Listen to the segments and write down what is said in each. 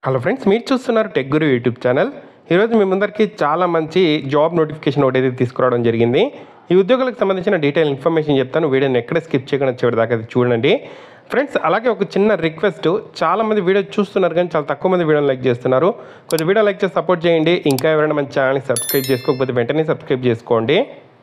hello friends మీరు చూస్తున్నారు tech గురు YouTube channel ఈరోజు మీ ముందరికి చాలా మంచి జాబ్ నోటిఫికేషన్ ఒకటి అయితే తీసుకురావడం జరిగింది ఈ ఉద్యోగాలకు సంబంధించిన డీటెయిల్ ఇన్ఫర్మేషన్ చెప్తాను వీడియోని ఎక్కడ స్కిప్ చేయకుండా చివరి దాకా అయితే చూడండి ఫ్రెండ్స్ అలాగే ఒక చిన్న రిక్వెస్ట్ చాలా మంది వీడియో చూస్తున్నారు కానీ చాలా తక్కువ మంది వీడియోని లైక్ చేస్తున్నారు కొంచెం వీడియో లైక్ చేసి సపోర్ట్ చేయండి ఇంకా ఎవరైనా మన ఛానల్ని సబ్స్క్రైబ్ చేసుకోకపోతే వెంటనే సబ్స్క్రైబ్ చేసుకోండి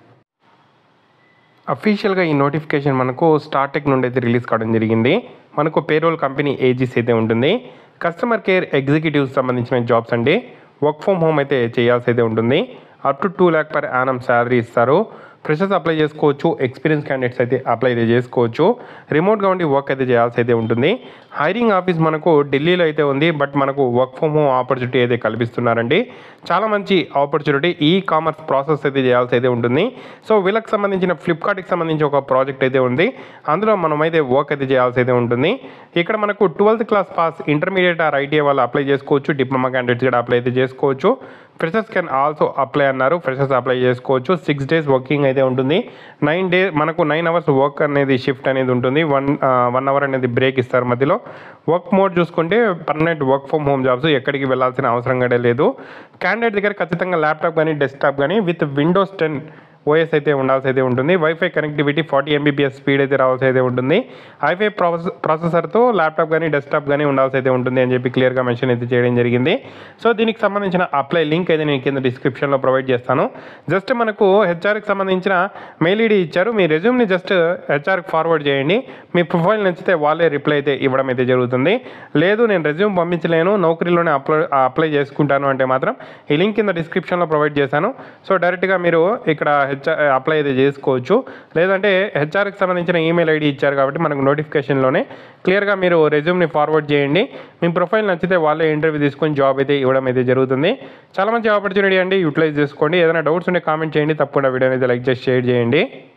అఫీషియల్గా ఈ నోటిఫికేషన్ మనకు స్టార్టెక్ నుండి అయితే రిలీజ్ కావడం జరిగింది మనకు పేరోల్ కంపెనీ ఏజీస్ అయితే ఉంటుంది కస్టమర్ కేర్ ఎగ్జిక్యూటివ్ సంబంధించిన జాబ్స్ అండి వర్క్ ఫ్రమ్ హోమ్ అయితే చేయాల్సి అయితే ఉంటుంది up to two lakh per annum salary ఇస్తారు ఫ్రెషర్స్ అప్లై చేసుకోవచ్చు ఎక్స్పీరియన్స్ క్యాండిడేట్స్ అయితే అప్లై అయితే చేసుకోవచ్చు రిమోట్గా ఉండి వర్క్ అయితే చేయాల్సి అయితే ఉంటుంది హైరింగ్ ఆఫీస్ మనకు ఢిల్లీలో అయితే ఉంది బట్ మనకు వర్క్ ఫ్రమ్ హోమ్ ఆపర్చునిటీ అయితే కల్పిస్తున్నారండి చాలా మంచి ఆపర్చునిటీ ఈ కామర్స్ ప్రాసెస్ అయితే చేయాల్సి అయితే ఉంటుంది సో వీళ్ళకి సంబంధించిన ఫ్లిప్కార్ట్కి సంబంధించి ఒక ప్రాజెక్ట్ అయితే ఉంది అందులో మనం అయితే వర్క్ అయితే చేయాల్సి అయితే ఉంటుంది ఇక్కడ మనకు twelfth class pass intermediate or ITI వాళ్ళు అప్లై చేసుకోవచ్చు డిప్లొమా క్యాండిడేట్స్ కూడా అప్లై అయితే చేసుకోవచ్చు ఫ్రెషర్స్ కెన్ ఆల్సో అప్లై అన్నారు ఫ్రెషర్స్ అప్లై చేసుకోవచ్చు సిక్స్ డేస్ వర్కింగ్ అయితే ఉంటుంది నైన్ డే మనకు నైన్ అవర్స్ వర్క్ అనేది షిఫ్ట్ అనేది ఉంటుంది వన్ వన్ అవర్ అనేది బ్రేక్ ఇస్తారు మధ్యలో వర్క్ మోడ్ చూసుకుంటే permanent work from home jobs ఎక్కడికి వెళ్ళాల్సిన అవసరం కూడా లేదు క్యాండిడేట్ దగ్గర ఖచ్చితంగా ల్యాప్టాప్ కానీ డెస్క్టాప్ కానీ విత్ విండోస్ టెన్ ఓఎస్ అయితే ఉండాల్సి అయితే ఉంటుంది WiFi connectivity forty Mbps speed అయితే రావాల్సి అయితే ఉంటుంది హైఫై ప్రాసెస్ ప్రాసెసర్తో ల్యాప్టాప్ కానీ డెస్క్టాప్ కానీ ఉండాల్సి అయితే ఉంటుంది అని చెప్పి క్లియర్గా మెన్షన్ అయితే చేయడం జరిగింది సో దీనికి సంబంధించిన అప్లై లింక్ అయితే నేను కింద డిస్క్రిప్షన్లో ప్రొవైడ్ చేస్తాను జస్ట్ మనకు హెచ్ఆర్కి సంబంధించిన మెయిల్ ఐడి ఇచ్చారు మీ రెజ్యూమ్ని జస్ట్ హెచ్ఆర్కి ఫార్వర్డ్ చేయండి మీ ప్రొఫైల్ నచ్చితే వాళ్ళే రిప్లై అయితే ఇవ్వడం అయితే జరుగుతుంది లేదు నేను రెజ్యూమ్ పంపించలేను నౌకరీలోనే అప్లై అప్లై చేసుకుంటాను అంటే మాత్రం ఈ లింక్ కింద డిస్క్రిప్షన్లో ప్రొవైడ్ చేశాను సో డైరెక్ట్గా మీరు ఇక్కడ హెచ్ఆర్ అప్లై అయితే చేసుకోవచ్చు లేదంటే హెచ్ఆర్కి సంబంధించిన ఈమెయిల్ ఐడి ఇచ్చారు కాబట్టి మనకు నోటిఫికేషన్లోనే క్లియర్గా మీరు రెజ్యూమ్ని ఫార్వర్డ్ చేయండి మీ ప్రొఫైల్ నచ్చితే వాళ్ళే ఇంటర్వ్యూ తీసుకొని జాబ్ అయితే ఇవ్వడం అయితే జరుగుతుంది చాలా మంచి ఆపర్చునిటీ అండి యూటిలైజ్ చేసుకోండి ఏదైనా డౌట్స్ ఉంటే కామెంట్ చేయండి తప్పకుండా వీడియో అయితే లైక్ చేసి షేర్ చేయండి